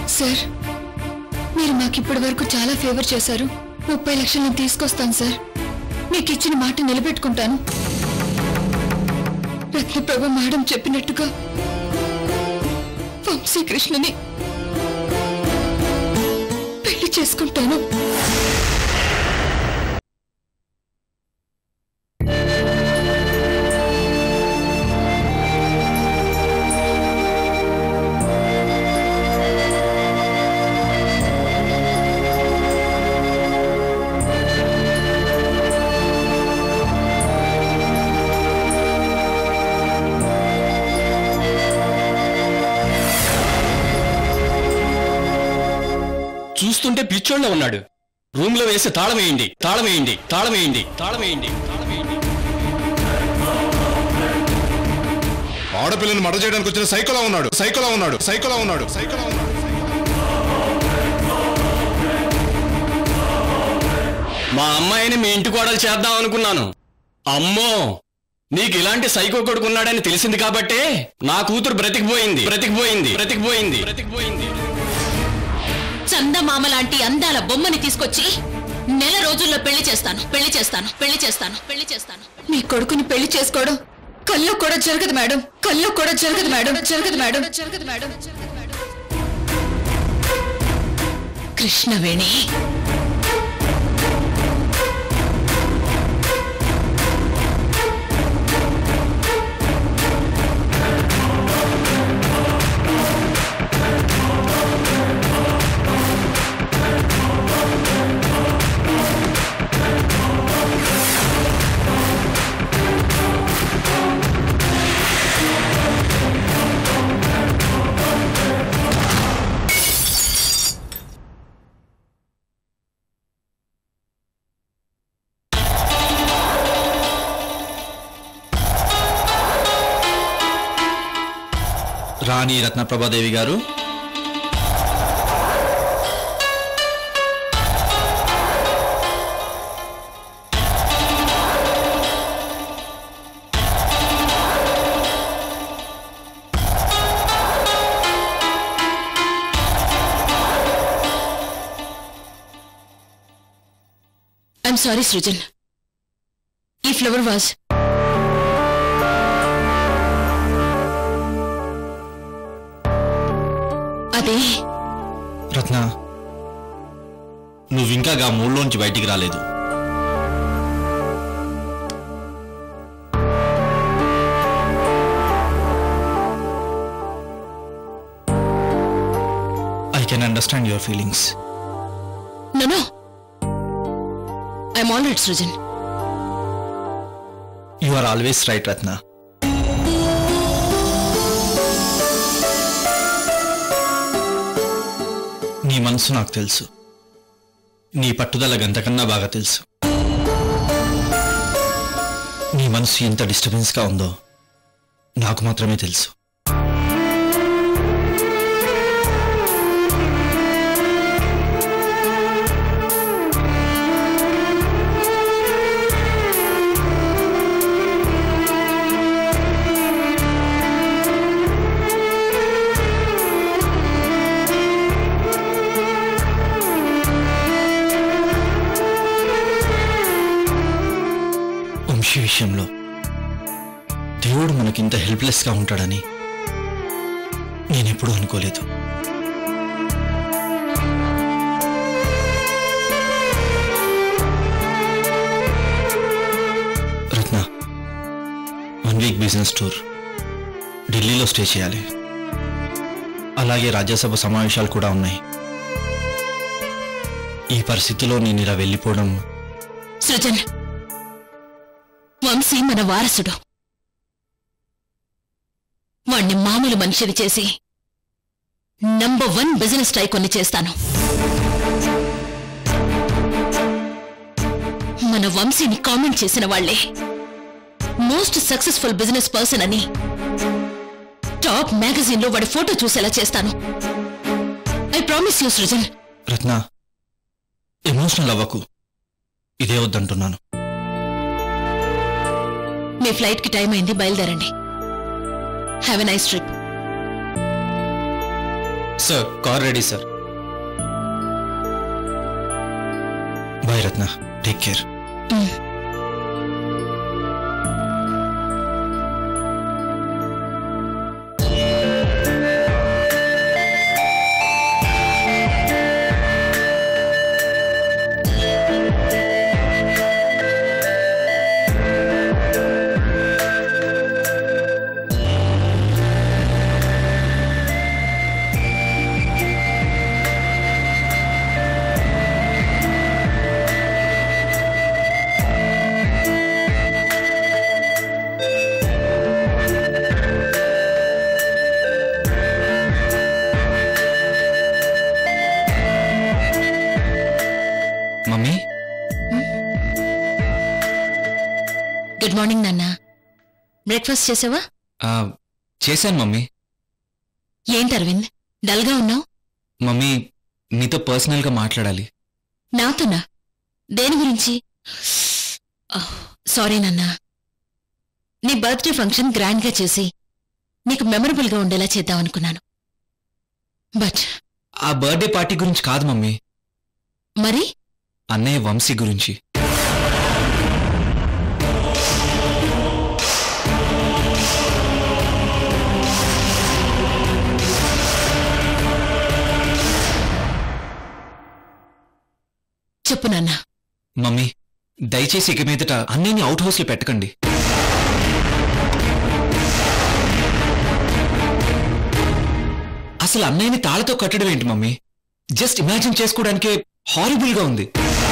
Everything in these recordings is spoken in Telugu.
సార్ మీరు మాకు ఇప్పటి వరకు చాలా ఫేవర్ చేశారు ముప్పై లక్షలు నేను తీసుకొస్తాను సార్ మీకు ఇచ్చిన మాట నిలబెట్టుకుంటాను రత్నప్రభ మేడం చెప్పినట్టుగా వంశీకృష్ణని పెళ్లి చేసుకుంటాను చూస్తుంటే పిచ్చోళ్ళ ఉన్నాడు రూమ్ లో వేసి తాళం వేయండి తాళం వేయండి తాళం వేయండి తాళం వేయండి తాళం వేయండి ఆడపిల్లని మర్డర్ చేయడానికి వచ్చిన సైకోలా ఉన్నాడు సైకోలా ఉన్నాడు సైకోలా ఉన్నాడు సైకోలా ఉన్నాడు మా అమ్మాయిని మీ ఇంటి కోడలు చేద్దాం అనుకున్నాను అమ్మో నీకు ఇలాంటి సైకో కొడుకున్నాడని తెలిసింది కాబట్టే నా కూతురు బ్రతికిపోయింది బ్రతికిపోయింది బ్రతికిపోయింది బ్రతికిపోయింది చందమామ లాంటి అందాల బొమ్మని తీసుకొచ్చి నెల రోజుల్లో పెళ్లి చేస్తాను పెళ్లి చేస్తాను పెళ్లి చేస్తాను పెళ్లి చేస్తాను మీ కొడుకుని పెళ్లి చేసుకోవడం కల్లో కూడా జరగదు మేడం కల్లో కూడా జరగదు మేడం జరగదు మేడం జరగదు మేడం కృష్ణవేణి రాణి రత్నప్రభాదేవి గారు ఐఎమ్ సారీ సృజన్ ఈ ఫ్లవర్ వాజ్ అదే రత్న నువ్వింకా గా మూడులోంచి బయటికి రాలేదు I can understand your feelings no no I'm all right Srujan you are always right Ratna నీ మనసు నాకు తెలుసు నీ పట్టుదల గంతకన్నా బాగా తెలుసు నీ మనసు ఎంత డిస్టర్బెన్స్గా ఉందో నాకు మాత్రమే తెలుసు వంశీ విషయంలో దేవుడు మనకింత హెల్ప్లెస్గా ఉంటాడని నేనెప్పుడూ అనుకోలేదు Ratna one week business tour ఢిల్లీలో స్టే చేయాలి అలాగే రాజ్యసభ సమావేశాలు కూడా ఉన్నాయి ఈ పరిస్థితిలో నేను ఇలా వెళ్ళిపోవడం సృజన్ వంశీ మన వారసుడు వాణ్ణి మామూలు మనిషిని చేసి నంబర్ వన్ బిజినెస్ టైకొన్ని చేస్తాను మన వంశీని కామెంట్ చేసిన వాళ్లే మోస్ట్ సక్సెస్ఫుల్ బిజినెస్ పర్సన్ అని టాప్ మ్యాగజైన్ లో వాడి ఫోటో చూసేలా చేస్తాను I promise you Srujan Ratna emotional అవ్వకు ఇదే వద్దంటున్నాను మీ ఫ్లైట్ కి టైం అయింది బయలుదేరండి have a nice trip sir car ready sir bye Ratna take care mummy good morning నాన్న బ్రేక్ఫాస్ట్ చేసావా ఆ, చేశాను మమ్మీ ఏంటి అరవింద్ డల్గా ఉన్నావు మమ్మీ నీతో పర్సనల్గా మాట్లాడాలి నాతోనా దేని గురించి సారీ నాన్న నీ బర్త్డే ఫంక్షన్ గ్రాండ్గా చేసి నీకు మెమరబుల్గా ఉండేలా చేద్దామనుకున్నాను బట్ ఆ బర్త్డే పార్టీ గురించి కాదు మమ్మీ మరి అన్నయ్య వంశీ గురించి చెప్పు నాన్న మమ్మీ దయచేసి ఇక మీదట అన్నయ్యని అవుట్ హౌస్లో పెట్టకండి అసలు అన్నయ్యని తాళతో కట్టడం ఏంటి మమ్మీ జస్ట్ ఇమాజిన్ చేసుకోవడానికే హారిబుల్గా ఉంది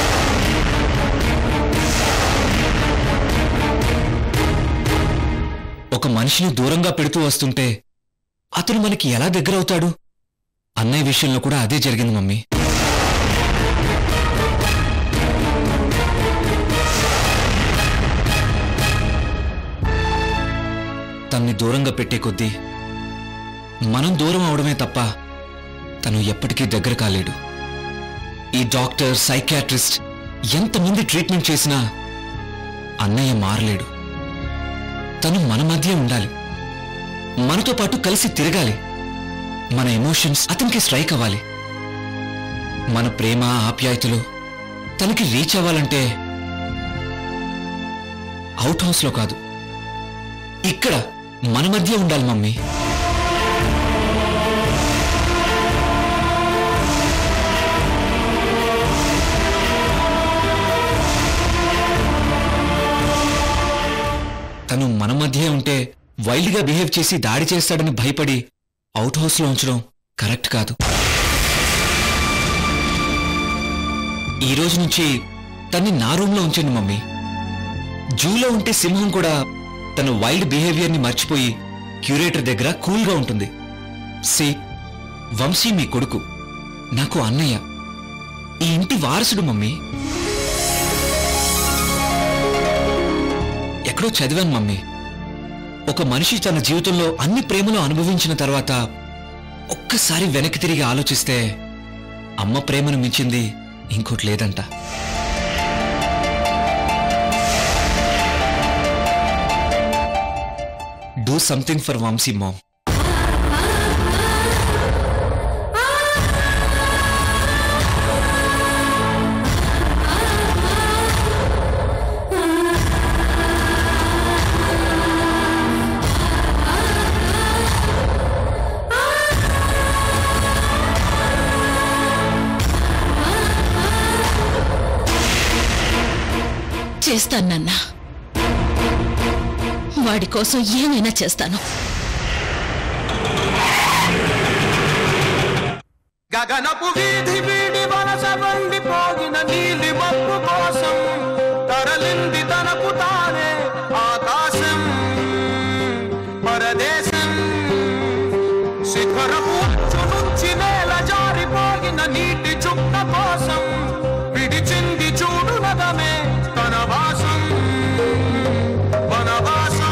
ఒక మనిషిని దూరంగా పెడుతూ వస్తుంటే అతను మనకి ఎలా దగ్గరవుతాడు అన్నయ్య విషయంలో కూడా అదే జరిగింది మమ్మీ తన్ని దూరంగా పెట్టే కొద్దీ మనం దూరం అవడమే తప్ప తను ఎప్పటికీ దగ్గర కాలేడు ఈ డాక్టర్ సైకియాట్రిస్ట్ ఎంతమంది ట్రీట్మెంట్ చేసినా అన్నయ్య మారలేడు తను మన మధ్య ఉండాలి మనతో పాటు కలిసి తిరగాలి మన ఎమోషన్స్ అతనికి స్ట్రైక్ అవ్వాలి మన ప్రేమ ఆప్యాయతలు తనకి రీచ్ అవ్వాలంటే అవుట్ హౌస్లో కాదు ఇక్కడ మన మధ్య ఉండాలి మమ్మీ తను మన మధ్య ఉంటే వైల్డ్గా బిహేవ్ చేసి దాడి చేస్తాడని భయపడి అవుట్ హౌస్లో ఉంచడం కరెక్ట్ కాదు ఈ రోజు నుంచి తన్ని నా రూమ్లో ఉంచండి మమ్మీ జూలో ఉంటే సింహం కూడా తన వైల్డ్ బిహేవియర్ని మర్చిపోయి క్యూరేటర్ దగ్గర కూల్గా ఉంటుంది సి వంశీ మీ కొడుకు నాకు అన్నయ్య ఈ ఇంటి వారసుడు మమ్మీ ఎక్కడో చదివాను మమ్మీ ఒక మనిషి తన జీవితంలో అన్ని ప్రేమలు అనుభవించిన తర్వాత ఒక్కసారి వెనక్కి తిరిగి ఆలోచిస్తే అమ్మ ప్రేమను మించింది ఇంకోటి లేదంట do something for Vamshi mom చేస్తాను నాన్న వాడి కోసం ఏమైనా చేస్తాను గగనపు వీధి వీడి వలస వండిపోగిన నీలి మబ్బు కోసం తరలింది తనకు తానే ఆకాశం పరదేశం శిఖరపు అంచు నుంచి నేల జారిపోగిన నీటి చుక్క కోసం విడిచింది చూడు నదమే తన వాసం వనవాసం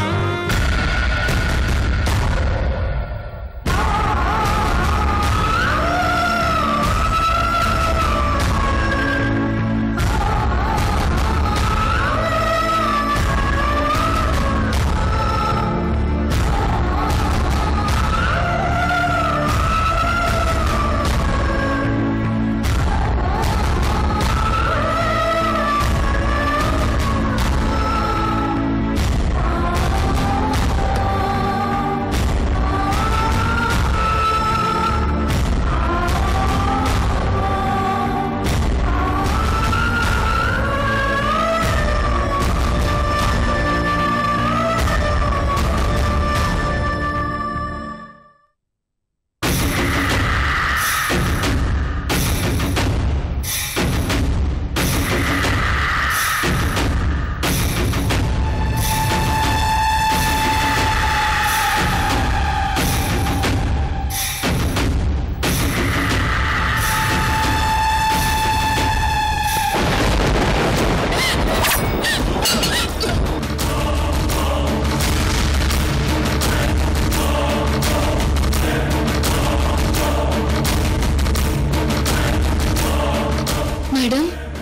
మేడం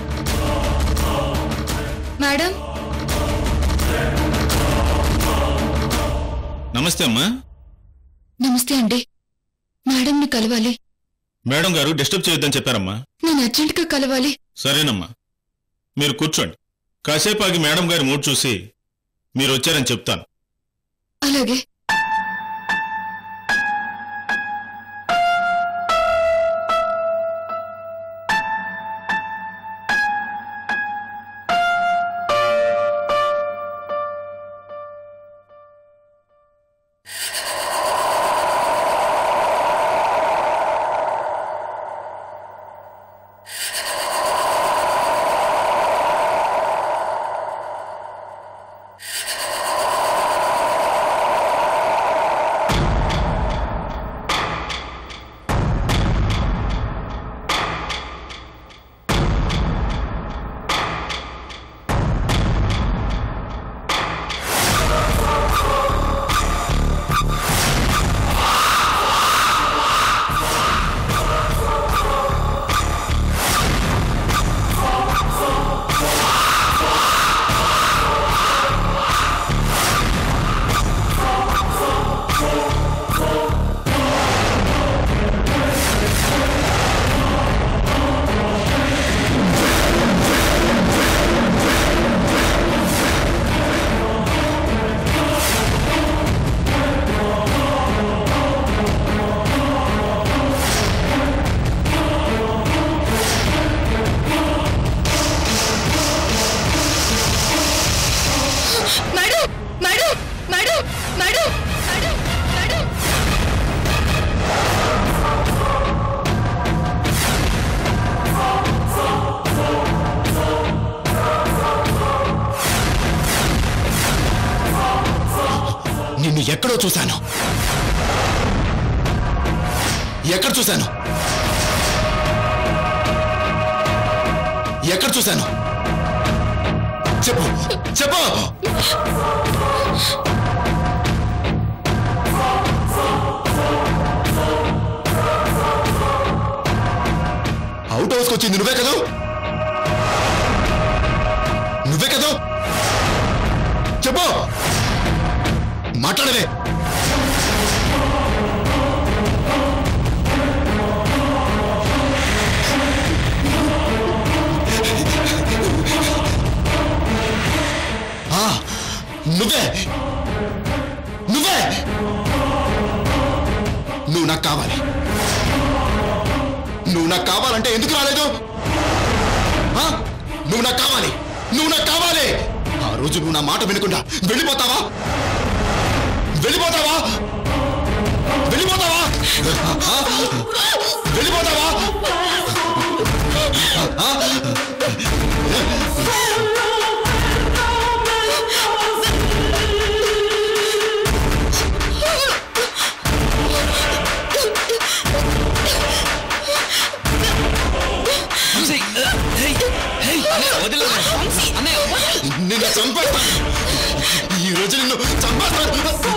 మేడం నమస్తే అమ్మా నమస్తే అండి మేడంని కలవాలి మేడం గారు డిస్టర్బ్ చేయొద్దని చెప్పారమ్మా నేను అర్జెంటుగా కలవాలి సరేనమ్మా మీరు కూర్చోండి కాసేపు ఆగి మేడం గారి మూడ్ చూసి మీరు వచ్చారని చెప్తాను అలాగే madam madam madam madam madam madam నిన్ను ఎక్కడో చూశాను ఎక్కడ చూశాను ఎక్కడ చూశాను చెప్పు చెప్పు అవుట్ హౌస్కి వచ్చింది నువ్వే కదా నువ్వే కదా చెప్పు మాట్లాడవే ఆ, నువ్వే నువ్వే నువ్వు నాకు కావాలి నువ్వు నాకు కావాలంటే ఎందుకు రాలేదు ఆ? నువ్వు నాకు కావాలి నువ్వు నాకు కావాలి ఆ రోజు నువ్వు నా మాట వినకుండా వెళ్ళిపోతావా వెళ్ళిపోతావా వెళ్ళిపోతావా ఆ? వెళ్ళిపోతావా ఆ? నిన్ను చంపేస్తాను ఈ రోజు నిన్ను చంపేస్తాను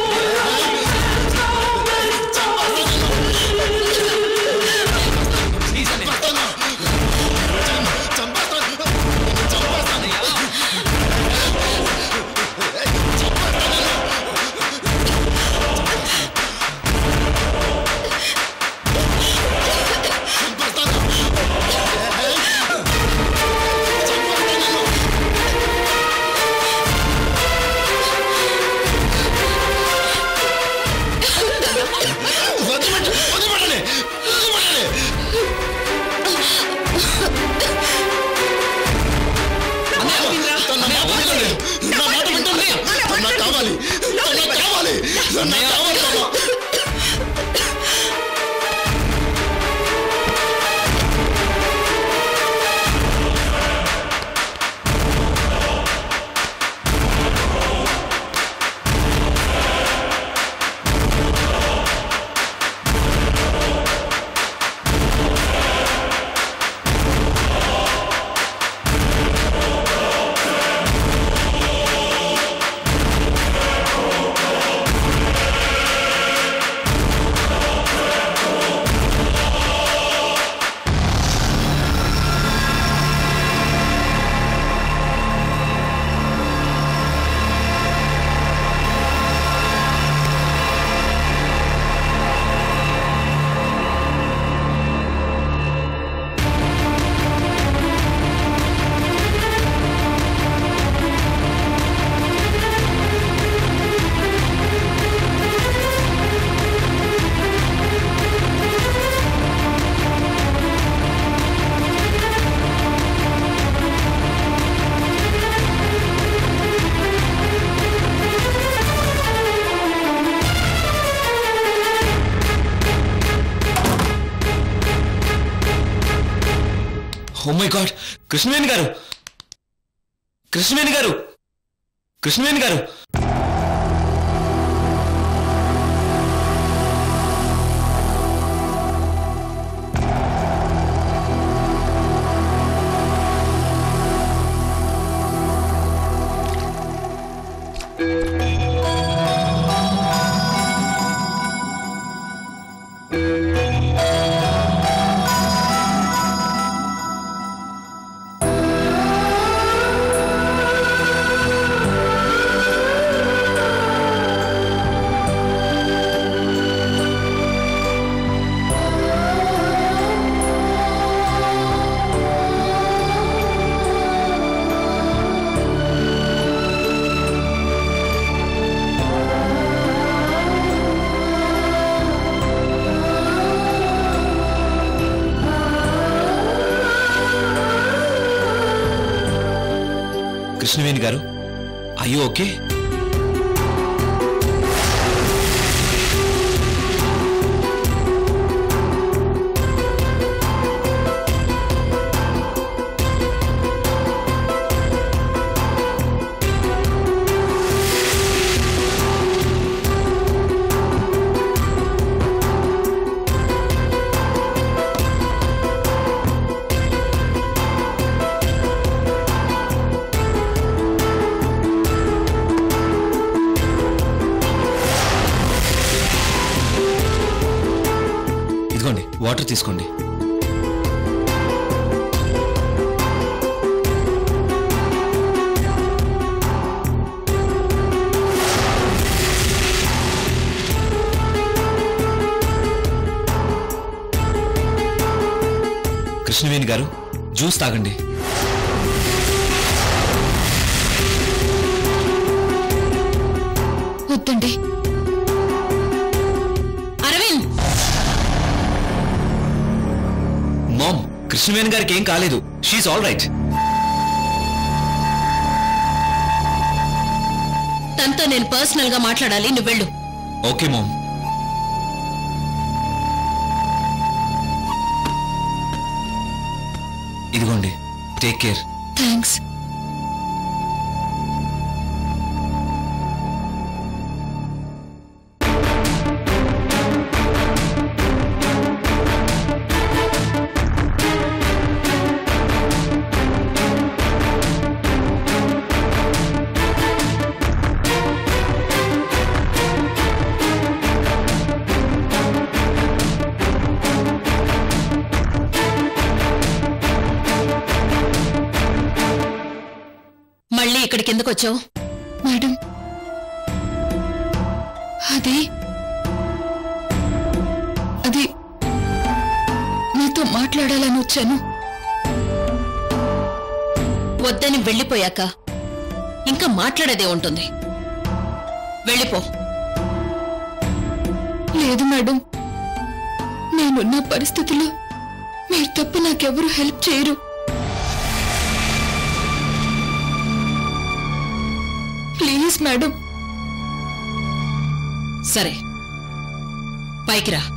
చంపేస్తాను. ఈ రోజు నిన్ను చంపేస్తాను. నిన్ను చంపేస్తాను. చంపేస్తాను. చంపేస్తాను. వదిలిపెట్టు, వదిలిపెట్టండి, వదిలిపెట్టండి. తన నా మాట వినండి. నా మాట వింటుంది. తను నాకు కావాలి తను నాకు కావాలి తను నాకు కావాలి బాబా. ఆ ఓ మై గాడ్ కృష్ణవేణి గారు కృష్ణవేణి గారు కృష్ణవేణి గారు కృష్ణవేణి గారు అయ్యో ఓకే ఇదిగోండి వాటర్ తీసుకోండి కృష్ణవేణి గారు జ్యూస్ తాగండి వద్దండి అరవింద్ మామ్ కృష్ణవేణి గారికి ఏం కాలేదు షీఈ్ ఆల్ రైట్ తనతో నేను పర్సనల్ గా మాట్లాడాలి నువ్వు వెళ్ళు ఓకే మామ్ ఇదిగోండి టేక్ కేర్ థ్యాంక్స్ మళ్ళీ ఇక్కడికి ఎందుకు వచ్చావు మేడం అది అది మీతో మాట్లాడాలని వచ్చాను వద్దని వెళ్ళిపోయాక ఇంకా మాట్లాడేదే ఉంటుంది వెళ్ళిపో లేదు మేడం నేనున్న పరిస్థితిలో మీరు తప్ప నాకెవరూ హెల్ప్ చేయరు ప్లీజ్ మేడం సరే పైకి రా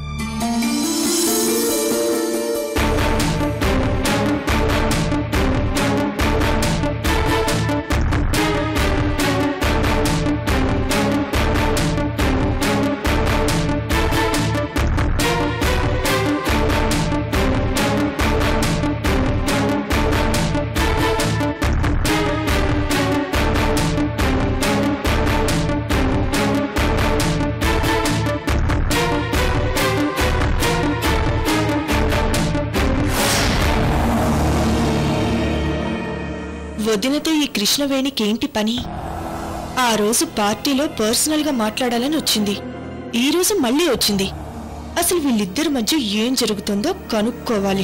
వదినతో ఈ కృష్ణవేణికేంటి పని ఆ రోజు పార్టీలో పర్సనల్ గా మాట్లాడాలని వచ్చింది ఈ రోజు మళ్ళీ వచ్చింది అసలు వీళ్ళిద్దరి మధ్య ఏం జరుగుతుందో కనుక్కోవాలి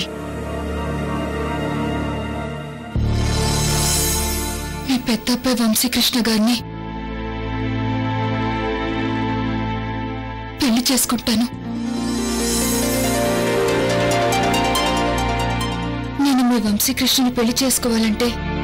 మీ పెద్దబ్బాయి వంశీకృష్ణ గారిని పెళ్లి చేసుకుంటాను నేను మీ వంశీకృష్ణని పెళ్లి చేసుకోవాలంటే